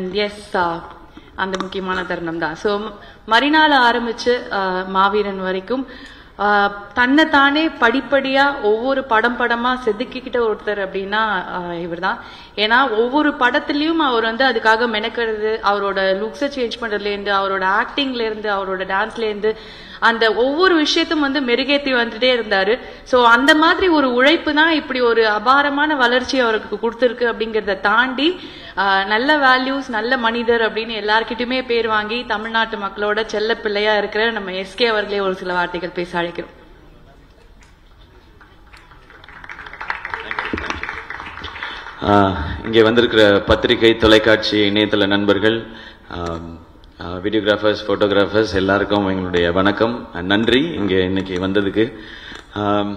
and S அந்த முக்கியமான தருணம் தான் ஸோ மரினால ஆரம்பிச்சு ஆஹ், மாவீரன் வரைக்கும் ஆஹ், தன்னைத்தானே படிப்படியா ஒவ்வொரு படம் படமா செதுக்கிக்கிட்ட ஒருத்தர் அப்படின்னா இவர் தான் ஏன்னா ஒவ்வொரு படத்துலயும் அவர் வந்து அதுக்காக மெனக்கிறது அவரோட லுக்ஸை சேஞ்ச் பண்றதுல இருந்து அவரோட ஆக்டிங்ல இருந்து அவரோட டான்ஸ்ல இருந்து அந்த ஒவ்வொரு விஷயத்தும் வந்து மெருகேத்தி வந்துட்டே இருந்தாரு சோ அந்த மாதிரி ஒரு உழைப்பு தான் இப்படி ஒரு அபாரமான வளர்ச்சி அவருக்கு கொடுத்திருக்கு அப்படிங்கறத தாண்டி ஆஹ், நல்ல வேல்யூஸ் நல்ல மனிதர் அப்படின்னு எல்லார்கிட்டயுமே பேர் வாங்கி தமிழ்நாட்டு மக்களோட செல்ல பிள்ளையா இருக்கிற நம்ம எஸ்கே அவர்களே ஒரு சில வார்த்தைகள் பேச அழைக்கிறோம் ஆஹ் இங்கே வந்திருக்கிற பத்திரிகை தொலைக்காட்சி இணையதள நண்பர்கள் வீடியோகிராஃபர்ஸ் ஃபோட்டோகிராஃபர்ஸ் எல்லாருக்கும் எங்களுடைய வணக்கம் அஹ் நன்றி இங்கே இன்னைக்கு வந்ததுக்கு ஆம்,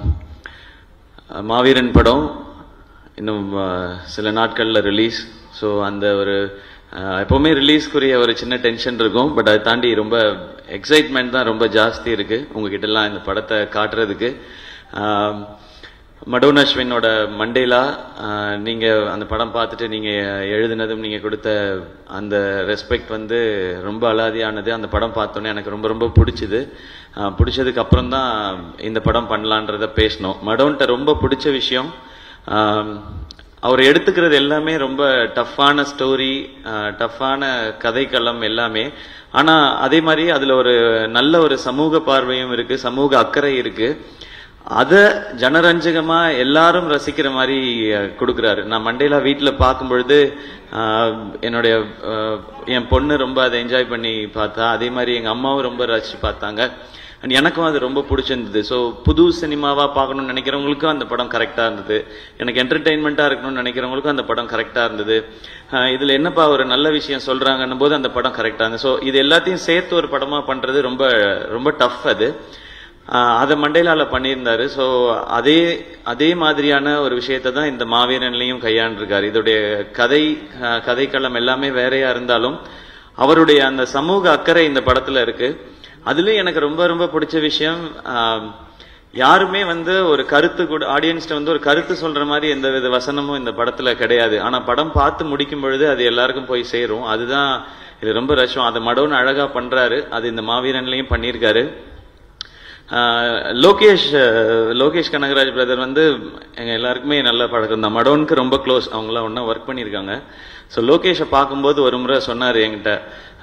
மாவீரன் படம் இன்னும் ஆஹ், சில நாட்களில் ரிலீஸ் ஸோ அந்த ஒரு ஆஹ், எப்பவுமே ரிலீஸ்க்குரிய ஒரு சின்ன டென்ஷன் இருக்கும் பட் அதை தாண்டி ரொம்ப எக்ஸைட்மெண்ட் தான் ரொம்ப ஜாஸ்தி இருக்கு உங்ககிட்ட எல்லாம் இந்த படத்தை காட்டுறதுக்கு ஆம், மடோன் அஸ்வினோட மண்டேலா ஆஹ், நீங்க அந்த படம் பார்த்துட்டு நீங்க எழுதினதும் நீங்க கொடுத்த அந்த ரெஸ்பெக்ட் வந்து ரொம்ப அலாதியானது அந்த படம் பார்த்தோன்னே எனக்கு ரொம்ப ரொம்ப பிடிச்சது ஆஹ், பிடிச்சதுக்கு அப்புறம் தான் இந்த படம் பண்ணலான்றத பேசணும் மடோன்ட்ட ரொம்ப பிடிச்ச விஷயம் ஆம், அவர் எடுத்துக்கிறது எல்லாமே ரொம்ப டஃப்பான ஸ்டோரி டஃப்பான கதைக்களம் எல்லாமே ஆனா அதே மாதிரி அதுல ஒரு நல்ல ஒரு சமூக பார்வையும் இருக்கு சமூக அக்கறை இருக்கு அத ஜனரஞ்சகமா எல்லாரும் ரசிக்கிற மாதிரி அஹ், கொடுக்கறாரு நான் மண்டேலா வீட்டுல பார்க்கும் பொழுது ஆஹ், என்னுடைய ஆஹ், என் பொண்ணு ரொம்ப அதை என்ஜாய் பண்ணி பார்த்தா அதே மாதிரி எங்க அம்மாவும் ரொம்ப ரசிச்சு பார்த்தாங்க அண்ட் எனக்கும் அது ரொம்ப பிடிச்சிருந்தது ஸோ புது சினிமாவா பார்க்கணும்னு நினைக்கிறவங்களுக்கும் அந்த படம் கரெக்டா இருந்தது எனக்கு என்டர்டெயின்மெண்ட்டா இருக்கணும்னு நினைக்கிறவங்களுக்கும் அந்த படம் கரெக்டா இருந்தது ஆஹ் இதுல என்னப்பா ஒரு நல்ல விஷயம் சொல்றாங்கன்னும் போது அந்த படம் கரெக்டா இருந்தது ஸோ இது எல்லாத்தையும் சேர்த்து ஒரு படமா பண்றது ரொம்ப ரொம்ப டஃப் அது ஆஹ் அதை மண்டேலால பண்ணியிருந்தாரு ஸோ அதே அதே மாதிரியான ஒரு விஷயத்தை தான் இந்த மாவீரன்லையும் கையாண்டிருக்காரு இதோடைய கதை ஆஹ் கதைக்களம் எல்லாமே வேறையா இருந்தாலும் அவருடைய அந்த சமூக அக்கறை இந்த படத்துல இருக்கு அதுலயும் எனக்கு ரொம்ப ரொம்ப பிடிச்ச விஷயம் ஆஹ் யாருமே வந்து ஒரு கருத்து கூட ஆடியன்ஸ்ட வந்து ஒரு கருத்து சொல்ற மாதிரி எந்த வித வசனமும் இந்த படத்துல கிடையாது ஆனா படம் பார்த்து முடிக்கும் பொழுது அது எல்லாருக்கும் போய் சேரும் அதுதான் இது ரொம்ப ரஷம் அதை மடோன்னு அழகா பண்றாரு அது இந்த மாவீரன்லயும் பண்ணியிருக்காரு ஆஹ் லோகேஷ் அஹ் லோகேஷ் கனகராஜ் பிரதர் வந்து எங்க எல்லாருக்குமே நல்ல பழக்கம் தான் மடோனுக்கு ரொம்ப க்ளோஸ் அவங்களாம் ஒன்றா ஒர்க் பண்ணியிருக்காங்க ஸோ லோகேஷை பார்க்கும்போது ஒரு முறை சொன்னார் என்கிட்ட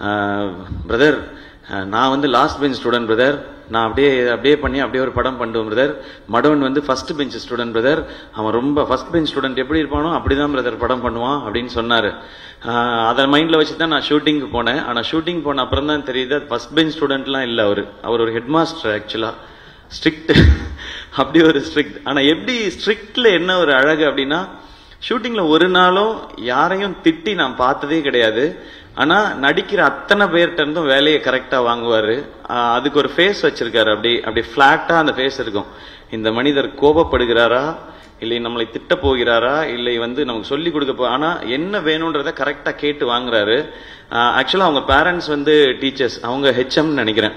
பிரதர் நான் வந்து லாஸ்ட் பெஞ்ச் ஸ்டூடெண்ட் பிரதர் நான் அப்படியே அப்படியே பண்ணி அப்படியே ஒரு படம் பண்ணுவேன் பிரதர் மடவன் வந்து ஃபர்ஸ்ட் பெஞ்ச் ஸ்டூடெண்ட் பிரதர் அவன் ரொம்ப ஃபர்ஸ்ட் பெஞ்ச் ஸ்டூடெண்ட் எப்படி இருப்பானோ அப்படிதான் பிரதர் படம் பண்ணுவான் அப்படின்னு சொன்னாரு ஆஹ் அதை மைண்ட்ல வச்சு தான் நான் ஷூட்டிங்க்கு போனேன் ஆனா ஷூட்டிங் போன அப்புறம் தான் தெரியுது அது ஃபர்ஸ்ட் பெஞ்ச் ஸ்டூடெண்ட்லாம் இல்ல அவர் அவர் ஒரு ஹெட் மாஸ்டர் ஆக்சுவலா ஸ்ட்ரிக்ட் அப்படி ஒரு ஸ்ட்ரிக்ட் ஆனா எப்படி ஸ்ட்ரிக்ட்ல என்ன ஒரு அழகு அப்படின்னா ஷூட்டிங்ல ஒரு நாளும் யாரையும் திட்டி நான் பார்த்ததே கிடையாது ஆனா நடிக்கிற அத்தனை பேர்கிட்ட இருந்தும் வேலையை கரெக்டா வாங்குவாரு ஆஹ் அதுக்கு ஒரு ஃபேஸ் வச்சிருக்காரு அப்படி அப்படி பிளாட்டா அந்த ஃபேஸ் இருக்கும் இந்த மனிதர் கோபப்படுகிறாரா இல்லை நம்மளை திட்ட போகிறாரா இல்லை வந்து நமக்கு சொல்லி கொடுக்க போ ஆனா என்ன வேணும்ன்றத கரெக்டா கேட்டு வாங்குறாரு ஆக்சுவலா அவங்க பேரண்ட்ஸ் வந்து டீச்சர்ஸ் அவங்க ஹெச்எம் நினைக்கிறேன்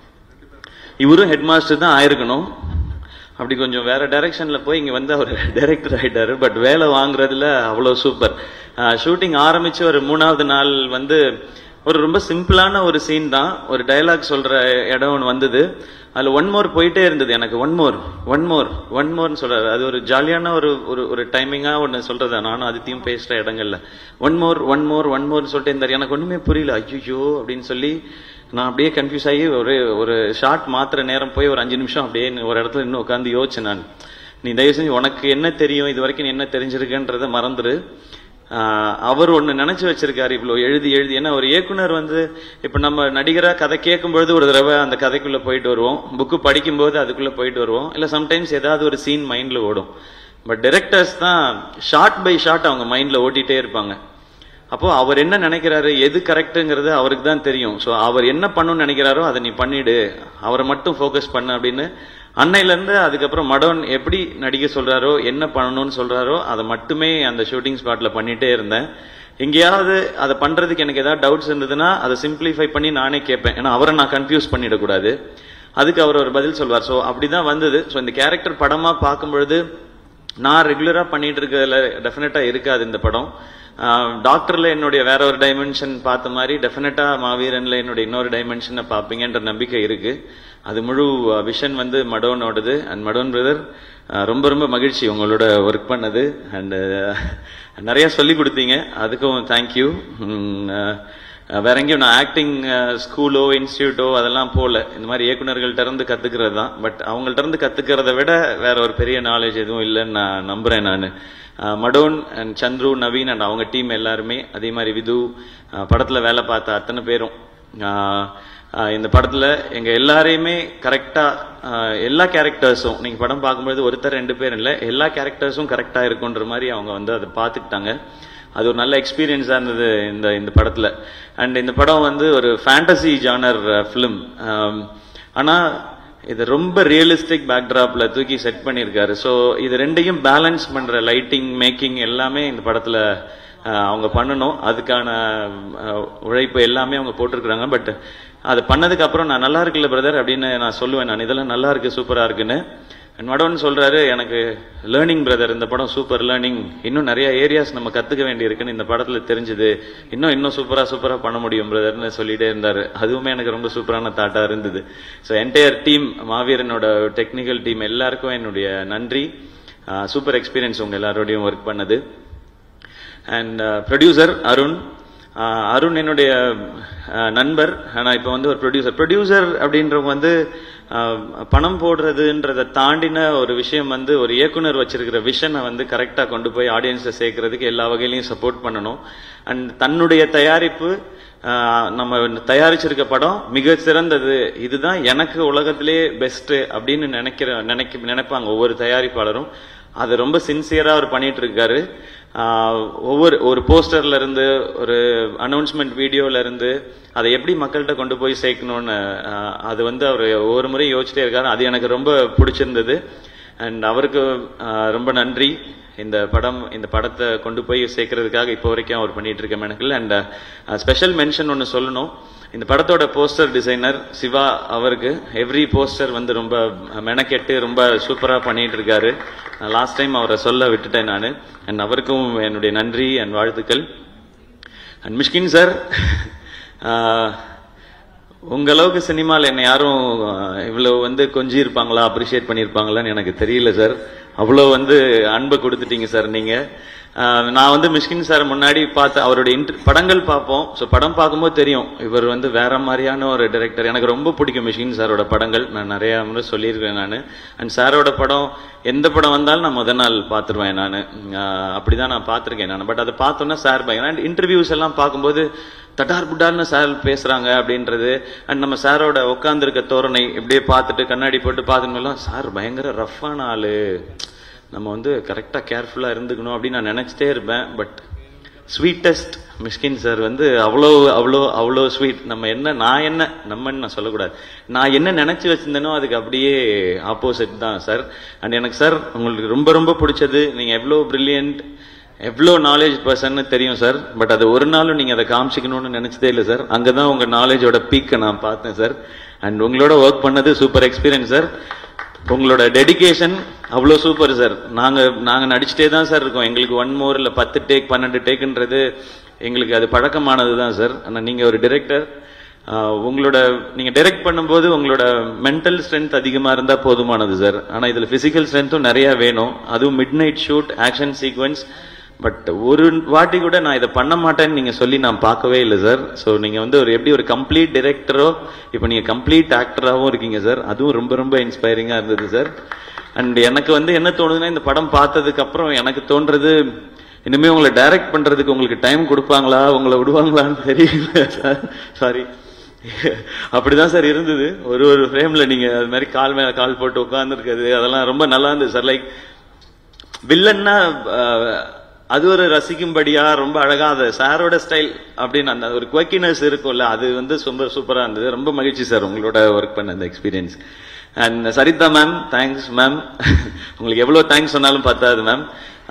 இவரும் ஹெட் மாஸ்டர் தான் ஆயிருக்கணும் அப்படி கொஞ்சம் வேற டைரக்ஷன்ல போய் இங்க வந்து அவர் டைரக்டர் ஆயிட்டாரு பட் வேலை வாங்குறதுல அவ்வளவு சூப்பர் ஷூட்டிங் ஆரம்பிச்சு ஒரு மூணாவது நாள் வந்து ஒரு ரொம்ப சிம்பிளான ஒரு சீன் தான் ஒரு டயலாக் சொல்ற இடம் ஒன்று வந்தது அதுல ஒன் மோர் போயிட்டே இருந்தது எனக்கு one more one more one மோர்னு சொல்றாரு அது ஒரு ஜாலியான ஒரு ஒரு ஒரு டைமிங்கா ஒன்று சொல்றது நானும் அதித்தியும் பேசுற இடங்கள்ல one more one more one மோர்னு சொல்லிட்டு இருந்தாரு எனக்கு ஒண்ணுமே புரியல ஐயோ அப்படின்னு சொல்லி நான் அப்படியே கன்ஃபியூஸ் ஆகி ஒரு ஒரு ஷார்ட் மாத்திர நேரம் போய் ஒரு அஞ்சு நிமிஷம் அப்படியே ஒரு இடத்துல இன்னும் உட்காந்து யோசிச்சேன் நான் நீ தயவு செஞ்சு உனக்கு என்ன தெரியும் இது வரைக்கும் நீ என்ன தெரிஞ்சிருக்குன்றத மறந்துரு ஆஹ் அவர் ஒண்ணு நினைச்சு வச்சிருக்காரு இவ்வளவு எழுதி எழுதி ஏன்னா ஒரு இயக்குனர் வந்து இப்ப நம்ம நடிகரா கதை கேட்கும் பொழுது ஒரு தடவை அந்த கதைக்குள்ள போயிட்டு வருவோம் புக்கு படிக்கும் போது அதுக்குள்ள போயிட்டு வருவோம் இல்ல சம்டைம்ஸ் ஏதாவது ஒரு சீன் மைண்ட்ல ஓடும் பட் டைரக்டர்ஸ் தான் ஷார்ட் பை ஷார்ட் அவங்க மைண்ட்ல ஓட்டிட்டே இருப்பாங்க அப்போ அவர் என்ன நினைக்கிறாரு எது கரெக்ட்டுங்கிறது அவருக்கு தான் தெரியும் ஸோ அவர் என்ன பண்ணணும்னு நினைக்கிறாரோ அதை நீ பண்ணிடு அவரை மட்டும் ஃபோக்கஸ் பண்ணு அப்படின்னு அன்னையில இருந்து அதுக்கப்புறம் மடோன் எப்படி நடிக்க சொல்றாரோ என்ன பண்ணணும்னு சொல்றாரோ அதை மட்டுமே அந்த ஷூட்டிங் ஸ்பாட்ல பண்ணிட்டே இருந்தேன் எங்கேயாவது அதை பண்றதுக்கு எனக்கு ஏதாவது டவுட்ஸ் இருந்ததுன்னா அதை சிம்பிளிஃபை பண்ணி நானே கேட்பேன் ஏன்னா அவரை நான் கன்ஃபியூஸ் பண்ணிடக்கூடாது அதுக்கு அவர் ஒரு பதில் சொல்வார் ஸோ அப்படிதான் வந்தது ஸோ இந்த கேரக்டர் படமா பார்க்கும் பொழுது நான் ரெகுலரா பண்ணிட்டு இருக்கிறதுல டெஃபினட்டா இருக்காது இந்த படம் டாக்டர்ல என்னுடைய வேற ஒரு டைமென்ஷன் பார்த்த மாதிரி டெஃபினட்டா மாவீரன்ல என்னுடைய இன்னொரு டைமென்ஷனை பார்ப்பீங்கன்ற நம்பிக்கை இருக்கு அது முழு விஷன் வந்து மடோனோடது அண்ட் மடோன் பிரதர் ரொம்ப ரொம்ப மகிழ்ச்சி உங்களோட ஒர்க் பண்ணது அண்ட் நிறைய சொல்லி கொடுத்தீங்க அதுக்கும் தேங்க்யூ வேற எங்கேயும் நான் ஆக்டிங் ஸ்கூலோ இன்ஸ்டியூட்டோ அதெல்லாம் போல இந்த மாதிரி இயக்குனர்கள்ட்ட இருந்து கத்துக்கிறது தான் பட் அவங்கள்ட்ட இருந்து கத்துக்கிறத விட வேற ஒரு பெரிய நாலேஜ் எதுவும் இல்லைன்னு நான் நம்புறேன் நான் மடோன் அண்ட் சந்துரு நவீன் அண்ட் அவங்க டீம் எல்லாருமே அதே மாதிரி விது அஹ், படத்துல வேலை பார்த்த அத்தனை பேரும் அஹ், அஹ், இந்த படத்துல எங்க எல்லாரையுமே கரெக்டா எல்லா கேரக்டர்ஸும் நீங்க படம் பார்க்கும்போது ஒருத்தர் ரெண்டு பேர் இல்ல எல்லா கேரக்டர்ஸும் கரெக்டா இருக்குன்ற மாதிரி அவங்க வந்து அதை பார்த்துக்கிட்டாங்க அது ஒரு நல்ல எக்ஸ்பீரியன்ஸா இருந்தது இந்த இந்த படத்துல அண்ட் இந்த படம் வந்து ஒரு ஃபேண்டசி ஜானர் ஃபிலிம் ஆனா இது ரொம்ப ரியலிஸ்டிக் பேக்ட்ராப்ல தூக்கி செட் பண்ணியிருக்காரு ஸோ இது ரெண்டையும் பேலன்ஸ் பண்ற லைட்டிங் மேக்கிங் எல்லாமே இந்த படத்துல அஹ், அவங்க பண்ணணும் அதுக்கான அஹ், உழைப்பு எல்லாமே அவங்க போட்டிருக்கிறாங்க பட் அது பண்ணதுக்கு அப்புறம் நான் நல்லா இருக்குல்ல பிரதர் அப்படின்னு நான் சொல்லுவேன் நான் இதெல்லாம் நல்லா இருக்கு சூப்பரா இருக்குன்னு அண்ட் மடோன் சொல்றாரு எனக்கு லேர்னிங் பிரதர் இந்த படம் சூப்பர் லேர்னிங் இன்னும் நிறைய ஏரியாஸ் நம்ம கத்துக்க வேண்டியிருக்குன்னு இந்த படத்துல தெரிஞ்சது இன்னும் இன்னும் சூப்பரா சூப்பரா பண்ண முடியும் பிரதர்னு சொல்லிட்டே இருந்தாரு அதுவுமே எனக்கு ரொம்ப சூப்பரான தாட்டா இருந்தது ஸோ என்டையர் டீம் மாவீரனோட டெக்னிக்கல் டீம் எல்லாருக்கும் என்னுடைய நன்றி சூப்பர் எக்ஸ்பீரியன்ஸ் உங்க எல்லாரோடையும் ஒர்க் பண்ணது அண்ட் ப்ரொடியூசர் அருண் ஆஹ் அருண் என்னுடைய ஆஹ் நண்பர் நான் இப்போ வந்து ஒரு ப்ரொடியூசர் ப்ரொடியூசர் அப்படின்றவங்க வந்து ஆஹ் பணம் போடுறதுன்றதை தாண்டின ஒரு விஷயம் வந்து ஒரு இயக்குனர் வச்சிருக்கிற விஷனை வந்து கரெக்டாக கொண்டு போய் ஆடியன்ஸை சேர்க்கறதுக்கு எல்லா வகையிலையும் சப்போர்ட் பண்ணணும் அண்ட் தன்னுடைய தயாரிப்பு ஆஹ் நம்ம தயாரிச்சிருக்க படம் மிக சிறந்தது இதுதான் எனக்கு உலகத்திலே பெஸ்ட் அப்படின்னு நினைக்கிற நினைக்க நினைப்பாங்க ஒவ்வொரு தயாரிப்பாளரும் அது ரொம்ப சின்சியரா அவர் பண்ணிட்டு இருக்காரு ஆஹ் ஒவ்வொரு ஒரு போஸ்டர்ல இருந்து ஒரு அனௌன்ஸ்மெண்ட் வீடியோல இருந்து அதை எப்படி மக்கள்கிட்ட கொண்டு போய் சேர்க்கணும்னு ஆஹ் அது வந்து அவர் ஒவ்வொரு முறையும் யோசிச்சிட்டே இருக்காரு அது எனக்கு ரொம்ப பிடிச்சிருந்தது அண்ட் அவருக்கு ஆஹ் ரொம்ப நன்றி இந்த படம் இந்த படத்தை கொண்டு போய் சேர்க்கறதுக்காக இப்போ வரைக்கும் அவர் பண்ணிட்டு இருக்க மெனக்கில் அண்ட் ஸ்பெஷல் மென்ஷன் ஒன்று சொல்லணும் இந்த படத்தோட போஸ்டர் டிசைனர் சிவா அவருக்கு எவ்ரி போஸ்டர் வந்து ரொம்ப மெனக்கெட்டு ரொம்ப சூப்பரா பண்ணிட்டு இருக்காரு லாஸ்ட் டைம் அவரை சொல்ல விட்டுட்டேன் நான் அண்ட் அவருக்கும் என்னுடைய நன்றி அண்ட் வாழ்த்துக்கள் அண்ட் மிஷ்கின் சார் உங்க அளவுக்கு சினிமாவில் என்னை யாரும் ஆஹ், இவ்வளவு வந்து கொஞ்சி இருப்பாங்களா அப்ரிஷியேட் பண்ணியிருப்பாங்களான்னு எனக்கு தெரியல சார் அவ்வளோ வந்து அன்பை கொடுத்துட்டீங்க சார் நீங்க ஆஹ், நான் வந்து மிஷ்கின் சார் முன்னாடி பார்த்து அவருடைய இன்ட்ர படங்கள் பார்ப்போம் ஸோ படம் பார்க்கும்போது தெரியும் இவர் வந்து வேற மாதிரியான ஒரு டைரக்டர் எனக்கு ரொம்ப பிடிக்கும் மிஷ்கின் சாரோட படங்கள் நான் நிறைய முறை சொல்லியிருக்கேன் நான் அண்ட் சாரோட படம் எந்த படம் வந்தாலும் நான் முத நாள் பார்த்துருவேன் நான் அப்படிதான் நான் பார்த்துருக்கேன் நான் பட் அதை பார்த்தோன்னா சார் பயங்கர அண்ட் இன்டர்வியூஸ் எல்லாம் பார்க்கும்போது தட்டார் புட்டார்னு சார் பேசுறாங்க அப்படின்றது அண்ட் நம்ம சாரோட உட்காந்துருக்க தோரணை இப்படியே பார்த்துட்டு கண்ணாடி போட்டு பார்த்துட்டு சார் பயங்கர ரஃப்பான ஆளு நம்ம வந்து கரெக்டா கேர்ஃபுல்லா இருந்துக்கணும் அப்படின்னு நான் நினைச்சிட்டே இருப்பேன் பட் ஸ்வீட்டஸ்ட் மிஷ்கின் சார் வந்து அவ்வளோ அவ்வளோ அவ்வளோ ஸ்வீட் நம்ம என்ன நான் என்ன நம்மன்னு நான் சொல்லக்கூடாது நான் என்ன நினைச்சு வச்சிருந்தேனோ அதுக்கு அப்படியே ஆப்போசிட் தான் சார் அண்ட் எனக்கு சார் உங்களுக்கு ரொம்ப ரொம்ப பிடிச்சது நீங்க எவ்வளோ பிரில்லியன்ட் எவ்வளோ நாலேஜ் பர்சன்னு தெரியும் சார் பட் அது ஒரு நாளும் நீங்க அதை காமிச்சிக்கணும்னு நினைச்சதே இல்லை சார் அங்கதான் உங்க நாலேஜோட பீக்கை நான் பார்த்தேன் சார் அண்ட் உங்களோட ஒர்க் பண்ணது சூப்பர் எக்ஸ்பீரியன்ஸ் சார் உங்களோட டெடிகேஷன் அவ்வளோ சூப்பர் சார் நாங்க நாங்க நடிச்சுட்டே தான் சார் இருக்கோம் எங்களுக்கு ஒன் மோர் இல்ல பத்து டேக் பன்னெண்டு டேக்குன்றது எங்களுக்கு அது பழக்கமானது தான் சார் ஆனா நீங்க ஒரு டிரெக்டர் உங்களோட நீங்க டைரக்ட் பண்ணும்போது உங்களோட மென்டல் ஸ்ட்ரென்த் அதிகமா இருந்தா போதுமானது சார் ஆனா இதுல பிசிக்கல் ஸ்ட்ரென்த்தும் நிறைய வேணும் அதுவும் midnight shoot action sequence but ஒரு வாட்டி கூட நான் இதை பண்ண மாட்டேன்னு நீங்க சொல்லி நான் பார்க்கவே இல்லை சார் ஸோ நீங்க வந்து ஒரு எப்படி ஒரு கம்ப்ளீட் டிரெக்டரோ இப்போ நீங்க கம்ப்ளீட் ஆக்டராகவும் இருக்கீங்க சார் அதுவும் ரொம்ப ரொம்ப இன்ஸ்பைரிங்கா இருந்தது சார் அண்ட் எனக்கு வந்து என்ன தோணுதுன்னா இந்த படம் பார்த்ததுக்கு அப்புறம் எனக்கு தோன்றது இனிமே உங்களை டைரக்ட் பண்றதுக்கு உங்களுக்கு டைம் கொடுப்பாங்களா உங்களை விடுவாங்களான்னு தெரியல சார் சாரி அப்படிதான் சார் இருந்தது ஒரு ஒரு ஃப்ரேம்ல நீங்க அது மாதிரி கால் மேல கால் போட்டு உட்கார்ந்துருக்கிறது அதெல்லாம் ரொம்ப நல்லா இருந்தது சார் லைக் வில்லன்னா அஹ், அது ஒரு ரசிக்கும்படியா ரொம்ப அழகா அது சாரோட ஸ்டைல் அப்படின்னு அந்த ஒரு குவக்கினஸ் இருக்கும்ல அது வந்து ரொம்ப சூப்பரா இருந்தது ரொம்ப மகிழ்ச்சி சார் உங்களோட ஒர்க் பண்ண அந்த experience and Saritha ma'am thanks ma'am உங்களுக்கு எவ்வளவு தேங்க்ஸ் சொன்னாலும் பத்தாது மேம்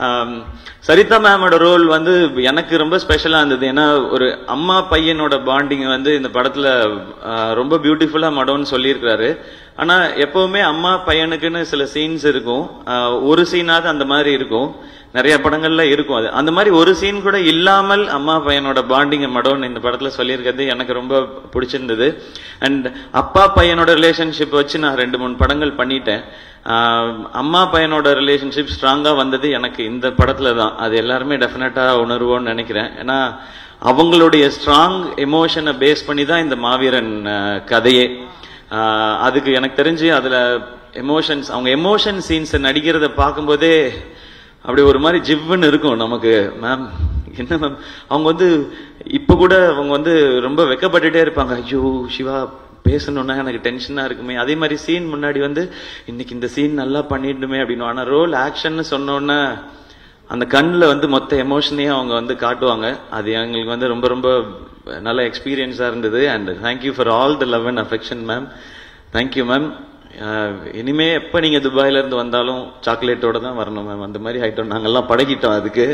சரிதா மேமோட ரோல் வந்து எனக்கு ரொம்ப ஸ்பெஷலா இருந்தது ஏன்னா ஒரு அம்மா பையனோட பாண்டிங் வந்து இந்த படத்துல ஆஹ், ரொம்ப பியூட்டிஃபுல்லா மடோன்னு சொல்லியிருக்கிறாரு ஆனா எப்பவுமே அம்மா பையனுக்குன்னு சில சீன்ஸ் இருக்கும் ஆஹ் ஒரு சீனாவது அந்த மாதிரி இருக்கும் நிறைய படங்கள்ல இருக்கும் அது அந்த மாதிரி ஒரு சீன் கூட இல்லாமல் அம்மா பையனோட பாண்டிங் மடோன் இந்த படத்துல சொல்லியிருக்கிறது எனக்கு ரொம்ப பிடிச்சிருந்தது அண்ட் அப்பா பையனோட ரிலேஷன்ஷிப் வச்சு நான் ரெண்டு மூணு படங்கள் பண்ணிட்டேன் ஆஹ் அம்மா பையனோட ரிலேஷன்ஷிப் ஸ்ட்ராங்கா வந்தது எனக்கு இந்த படத்துல தான் அது எல்லாருமே டெஃபினட்டா உணர்வோம்னு நினைக்கிறேன் ஏன்னா அவங்களுடைய ஸ்ட்ராங் எமோஷனை பேஸ் பண்ணி தான் இந்த மாவீரன் ஆஹ் கதையே ஆஹ் அதுக்கு எனக்கு தெரிஞ்சு அதுல எமோஷன்ஸ் அவங்க எமோஷன் சீன்ஸ் நடிக்கிறத பார்க்கும்போதே அப்படி ஒரு மாதிரி ஜிவ்வுன்னு இருக்கும் நமக்கு மேம் என்ன மேம் அவங்க வந்து இப்ப கூட அவங்க வந்து ரொம்ப வெக்கப்பட்டுட்டே இருப்பாங்க ஐயோ சிவா பேசணும்னா எனக்கு டென்ஷனா இருக்குமே அதே மாதிரி சீன் முன்னாடி வந்து இன்னைக்கு இந்த சீன் நல்லா பண்ணிடணுமே அப்படின்னு ஆனா ரோல் ஆக்ஷன் சொன்னோன்னே அந்த கண்ணில் வந்து மொத்த எமோஷனையும் அவங்க வந்து காட்டுவாங்க அது எங்களுக்கு வந்து ரொம்ப ரொம்ப நல்ல எக்ஸ்பீரியன்ஸாக இருந்தது and thank you for all the love and affection ma'am thank you ma'am இனிமே எப்போ நீங்கள் துபாயில இருந்து வந்தாலும் சாக்லேட்டோட தான் வரணும் மேம் அந்த மாதிரி ஆயிட்டோம் நாங்கெல்லாம் பழகிட்டோம் அதுக்கு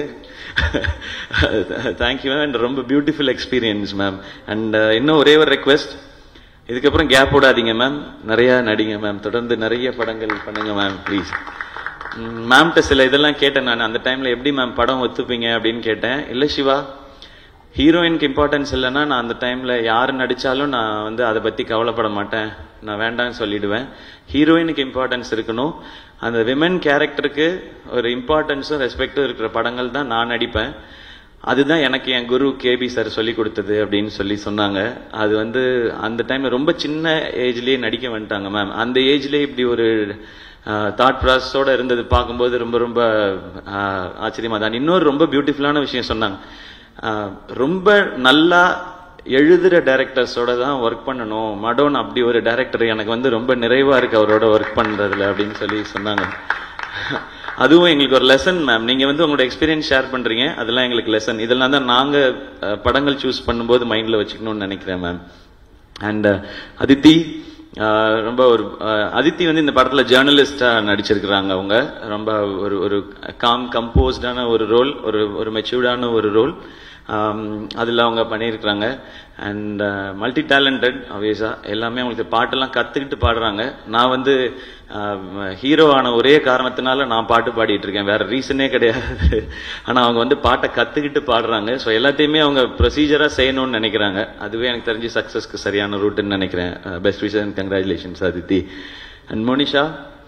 தேங்க்யூ மேம் அண்ட் ரொம்ப பியூட்டிஃபுல் எக்ஸ்பீரியன்ஸ் மேம் அண்ட் இன்னும் ஒரே ஒரு ரெக்வெஸ்ட் இதுக்கப்புறம் கேப் விடாதீங்க மேம் நிறைய நடிங்க மேம் தொடர்ந்து நிறைய படங்கள் பண்ணுங்க மேம் ப்ளீஸ் மேம்கிட்ட சில இதெல்லாம் கேட்டேன் நான் அந்த டைம்ல எப்படி மேம் படம் ஒத்துப்பீங்க அப்படின்னு கேட்டேன் இல்ல சிவா ஹீரோயினுக்கு இம்பார்ட்டன்ஸ் இல்லைன்னா நான் அந்த டைம்ல யாரு நடிச்சாலும் நான் வந்து அதை பத்தி கவலைப்பட மாட்டேன் நான் வேண்டாம்னு சொல்லிடுவேன் ஹீரோயினுக்கு இம்பார்ட்டன்ஸ் இருக்கணும் அந்த விமன் கேரக்டருக்கு ஒரு இம்பார்ட்டன்ஸும் ரெஸ்பெக்டும் இருக்கிற படங்கள் தான் நான் நடிப்பேன் அதுதான் எனக்கு என் குரு கேபி சார் சொல்லி கொடுத்தது அப்படின்னு சொல்லி சொன்னாங்க அது வந்து அந்த டைம்ல ரொம்ப சின்ன ஏஜ்லயே நடிக்க வந்துட்டாங்க மேம் அந்த ஏஜ்லயே இப்படி ஒரு தாட் ப்ராசஸோட இருந்தது பார்க்கும்போது ரொம்ப ரொம்ப ஆஹ், ஆச்சரியமா தான் இன்னொரு ரொம்ப பியூட்டிஃபுல்லான விஷயம் சொன்னாங்க ஆஹ், ரொம்ப நல்லா எழுதுற டைரக்டர்ஸோட தான் ஒர்க் பண்ணணும் மடோன் அப்படி ஒரு டைரக்டர் எனக்கு வந்து ரொம்ப நிறைவா இருக்கு அவரோட ஒர்க் பண்றதுல அப்படின்னு சொல்லி சொன்னாங்க அதுவும் எங்களுக்கு ஒரு லெசன் மேம் நீங்க வந்து உங்களோட எக்ஸ்பீரியன்ஸ் ஷேர் பண்றீங்க அதெல்லாம் எங்களுக்கு லெசன் இதெல்லாம் தான் நாங்க அஹ், படங்கள் சூஸ் பண்ணும்போது மைண்ட்ல வச்சுக்கணும்னு நினைக்கிறேன் மேம் அண்ட் அதித்தி அஹ், ரொம்ப ஒரு அஹ், அதித்தி வந்து இந்த படத்துல ஜேர்னலிஸ்டா நடிச்சிருக்கிறாங்க அவங்க ரொம்ப ஒரு ஒரு காம் கம்போஸ்டான ஒரு ரோல் ஒரு ஒரு மெச்சூர்டான ஒரு ரோல் அதில் அவங்க பண்ணியிருக்கிறாங்க அண்ட் மல்டி டேலண்டட் obviously எல்லாமே அவங்களுக்கு பாட்டெல்லாம் கற்றுக்கிட்டு பாடுறாங்க நான் வந்து ஹீரோ ஆன ஒரே காரணத்தினால நான் பாட்டு பாடிட்டு இருக்கேன் வேற ரீசனே கிடையாது ஆனால் அவங்க வந்து பாட்டை கற்றுக்கிட்டு பாடுறாங்க ஸோ எல்லாத்தையுமே அவங்க ப்ரொசீஜராக செய்யணும்னு நினைக்கிறாங்க அதுவே எனக்கு தெரிஞ்சு சக்ஸஸ்க்கு சரியான ரூட்டுன்னு நினைக்கிறேன் best wish and congratulations Aditi and Monisha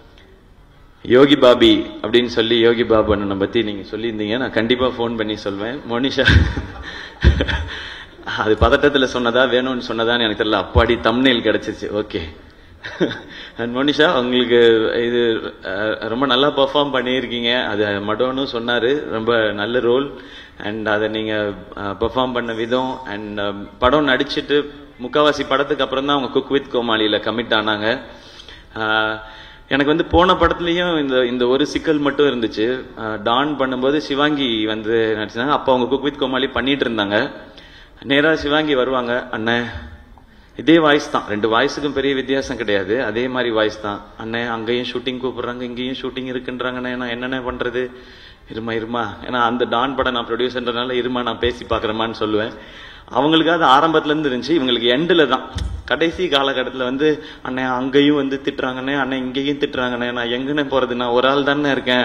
Yogi Bobby அப்படின்னு சொல்லி யோகி பாபு அண்ணனை பத்தி நீங்க சொல்லியிருந்தீங்க நான் கண்டிப்பா ஃபோன் பண்ணி சொல்வேன் மோனிஷா அது பதட்டத்துல சொன்னதா வேணும்னு சொன்னதான்னு எனக்கு தெரியல அப்பாடி தம்னேல் கிடைச்சிச்சு ஓகே அண்ட் மோனிஷா உங்களுக்கு இது அஹ், ரொம்ப நல்லா பெர்ஃபார்ம் பண்ணியிருக்கீங்க அது மடோனும் சொன்னாரு ரொம்ப நல்ல ரோல் அண்ட் அதை நீங்க பெர்ஃபார்ம் பண்ண விதம் அண்ட் படம் நடிச்சிட்டு முக்காவாசி படத்துக்கு அப்புறம் தான் அவங்க குக் வித் கோமாளியில கமிட் ஆனாங்க ஆஹ் எனக்கு வந்து போன படத்துலயும் இந்த இந்த ஒரு சிக்கல் மட்டும் இருந்துச்சு ஆஹ் டான் பண்ணும்போது சிவாங்கி வந்து நடிச்சாங்க அப்போ அவங்க குக் வித் கோமாளி பண்ணிட்டு இருந்தாங்க நேரா சிவாங்கி வருவாங்க அண்ணன் இதே வாய்ஸ் தான் ரெண்டு வாய்ஸுக்கும் பெரிய வித்தியாசம் கிடையாது அதே மாதிரி வாய்ஸ் தான் அண்ணே அங்கேயும் ஷூட்டிங் கூப்பிடுறாங்க இங்கேயும் ஷூட்டிங் இருக்குன்றாங்கண்ணே நான் என்னென்ன பண்றது இருமா இருமா ஏன்னா அந்த டான் படம் நான் ப்ரொடியூசர்ன்றனால இருமா நான் பேசி பார்க்குறேமான்னு சொல்லுவேன் அவங்களுக்கு அது ஆரம்பத்துல இருந்து இருந்துச்சு இவங்களுக்கு எண்டில் தான் கடைசி காலகட்டத்தில் வந்து அண்ணே அங்கேயும் வந்து திட்டுறாங்கண்ணே அண்ணே இங்கேயும் திட்டுறாங்கண்ணே நான் எங்கண்ணே போறது நான் ஒரு ஆள் தானே இருக்கேன்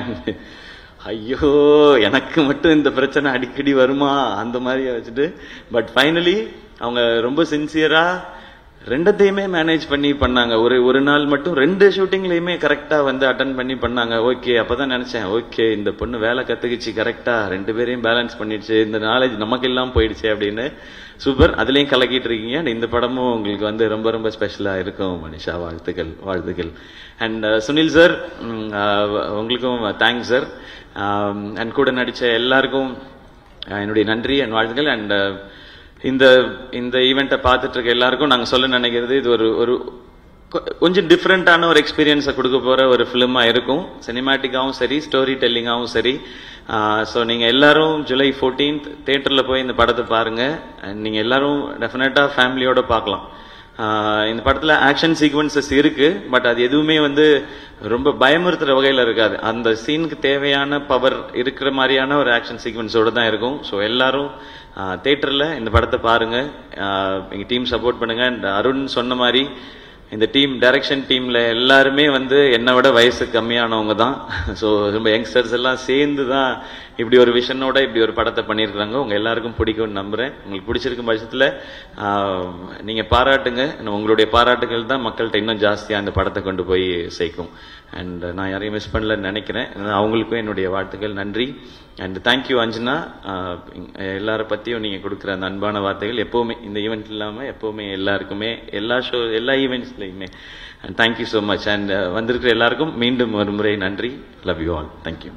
ஐயோ எனக்கு மட்டும் இந்த பிரச்சனை அடிக்கடி வருமா அந்த மாதிரி வச்சுட்டு பட் ஃபைனலி அவங்க ரொம்ப சின்சியரா ரெண்டத்தையுமே மேனேஜ் பண்ணி பண்ணாங்க ஒரு ஒரு நாள் மட்டும் ரெண்டு ஷூட்டிங்லயுமே கரெக்டா வந்து அட்டன் பண்ணி பண்ணாங்க ஓகே அப்பதான் நினைச்சேன் ஓகே இந்த பொண்ணு வேலை கத்துக்கிச்சு கரெக்டா ரெண்டு பேரையும் பேலன்ஸ் பண்ணிடுச்சு இந்த நாலேஜ் நமக்கு எல்லாம் போயிடுச்சு அப்படின்னு சூப்பர் அதுலயும் கலக்கிட்டு இருக்கீங்க And இந்த படமும் உங்களுக்கு வந்து ரொம்ப ரொம்ப ஸ்பெஷலா இருக்கும் மனிஷா வாழ்த்துக்கள் வாழ்த்துக்கள் அண்ட் சுனில் சார் உங்களுக்கும் தேங்க்ஸ் சார் அண்ட் கூட நடிச்ச எல்லாருக்கும் அஹ், என்னுடைய நன்றி அண்ட் வாழ்த்துக்கள் அண்ட் இந்த இந்த ஈவெண்ட்டை பார்த்துட்டு இருக்க எல்லாருக்கும் நாங்கள் சொல்ல நினைக்கிறது இது ஒரு ஒரு கொ- கொஞ்சம் டிஃப்ரெண்டான ஒரு எக்ஸ்பீரியன்ஸை கொடுக்க போற ஒரு ஃபிலிமா இருக்கும் சினிமேட்டிக்காவும் சரி ஸ்டோரி டெல்லிங்காவும் சரி ஸோ நீங்க எல்லாரும் ஜூலை 14th தியேட்டர்ல போய் இந்த படத்தை பாருங்க And நீங்க எல்லாரும் டெஃபினட்டா ஃபேமிலியோட பார்க்கலாம் ஆஹ் இந்த படத்துல ஆக்ஷன் சீக்வன்சஸ் இருக்கு பட் அது எதுவுமே வந்து ரொம்ப பயமுறுத்துற வகையில இருக்காது அந்த சீனுக்கு தேவையான பவர் இருக்கிற மாதிரியான ஒரு ஆக்ஷன் சீக்வன்ஸோட தான் இருக்கும் ஸோ எல்லாரும் தியேட்டர்ல இந்த படத்தை பாருங்க ஆஹ் எங்க டீம் சப்போர்ட் பண்ணுங்க அண்ட் அருண் சொன்ன மாதிரி இந்த டீம் டைரக்ஷன் டீம்ல எல்லாருமே வந்து என்னை விட வயசு கம்மியானவங்க தான் ஸோ ரொம்ப யங்ஸ்டர்ஸ் எல்லாம் சேர்ந்து தான் இப்படி ஒரு விஷனோட இப்படி ஒரு படத்தை பண்ணியிருக்கிறாங்க உங்க எல்லாருக்கும் பிடிக்கும்னு நம்புறேன் உங்களுக்கு பிடிச்சிருக்கும் பட்சத்தில் நீங்க பாராட்டுங்க உங்களுடைய பாராட்டுகள் தான் மக்கள்கிட்ட இன்னும் ஜாஸ்தியாக அந்த படத்தை கொண்டு போய் சேர்க்கும் அண்ட் நான் யாரையும் மிஸ் பண்ணலன்னு நினைக்கிறேன் அவங்களுக்கும் என்னுடைய வாழ்த்துக்கள் நன்றி அண்ட் தேங்க்யூ அஞ்சனா ஆஹ் எல்லார பத்தியும் நீங்க கொடுக்குற அந்த அன்பான வார்த்தைகள் எப்பவுமே இந்த ஈவெண்ட் இல்லாம எப்பவுமே எல்லாருக்குமே எல்லா ஷோ எல்லா ஈவெண்ட்ஸ்லையுமே and thank you so much and வந்திருக்கிற எல்லாருக்கும் மீண்டும் ஒரு முறை நன்றி love you all thank you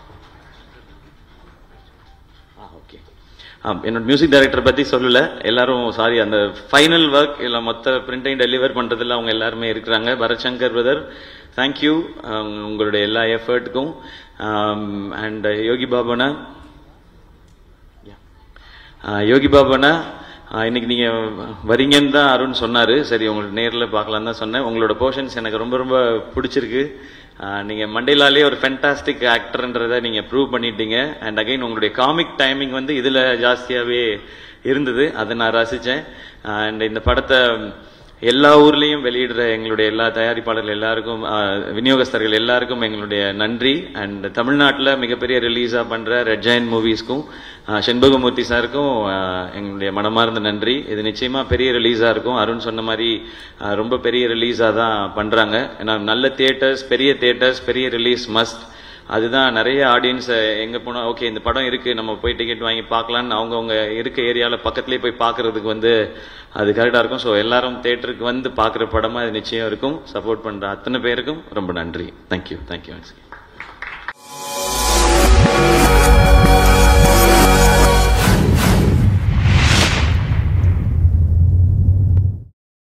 okay என்னோட மியூசிக் டைரக்டர் பத்தி சொல்லல எல்லாரும் சாரி அந்த ஃபைனல் ஒர்க் இல்ல மொத்த பிரிண்டையும் டெலிவர் பண்றதுல அவங்க எல்லாருமே இருக்கிறாங்க பரத்சங்கர் பிரதர் தேங்க்யூ உங்களுடைய எல்லா எஃபர்ட்டுக்கும் அண்ட் யோகி பாபனா ஆஹ் யோகி பாபனா ஆஹ் இன்னைக்கு நீங்க வரீங்கன்னு தான் அருண் சொன்னாரு சரி உங்களுக்கு நேர்ல பார்க்கலாம் தான் சொன்னேன் உங்களோட போர்ஷன்ஸ் எனக்கு ரொம்ப ரொம்ப பிடிச்சிருக்கு ஆஹ் நீங்க மண்டேலாலே ஒரு ஃபென்டாஸ்டிக் ஆக்டர்ன்றதை நீங்க ப்ரூவ் பண்ணிட்டீங்க அண்ட் அகைன் உங்களுடைய காமிக் டைமிங் வந்து இதுல ஜாஸ்தியாவே இருந்தது அதை நான் ரசிச்சேன் அண்ட் இந்த படத்தை எல்லா ஊர்லயும் வெளியிடுற எங்களுடைய எல்லா தயாரிப்பாளர்கள் எல்லாருக்கும் ஆஹ், விநியோகஸ்தர்கள் எல்லாருக்கும் எங்களுடைய நன்றி அண்ட் தமிழ்நாட்டுல மிகப்பெரிய ரிலீஸா பண்ற ரெட் ஜெயின் மூவிஸ்க்கும் செண்பகமூர்த்தி சாருக்கும் ஆஹ், எங்களுடைய மனமார்ந்த நன்றி இது நிச்சயமா பெரிய ரிலீஸா இருக்கும் அருண் சொன்ன மாதிரி ஆஹ், ரொம்ப பெரிய ரிலீஸா தான் பண்றாங்க ஏன்னா நல்ல தியேட்டர்ஸ் பெரிய தியேட்டர்ஸ் பெரிய ரிலீஸ் மஸ்ட் அதுதான் நிறைய ஆடியன்ஸ் எங்க போனா ஓகே இந்த படம் இருக்கு நம்ம போய் டிக்கெட் வாங்கி பார்க்கலாம்னு அவங்கவுங்க இருக்க ஏரியால பக்கத்துலயே போய் பார்க்கிறதுக்கு வந்து அது கரெக்டா இருக்கும் ஸோ எல்லாரும் தேட்டருக்கு வந்து பார்க்குற படமா அது நிச்சயம் இருக்கும் சப்போர்ட் பண்ற அத்தனை பேருக்கும் ரொம்ப நன்றி தேங்க்யூ தேங்க்யூ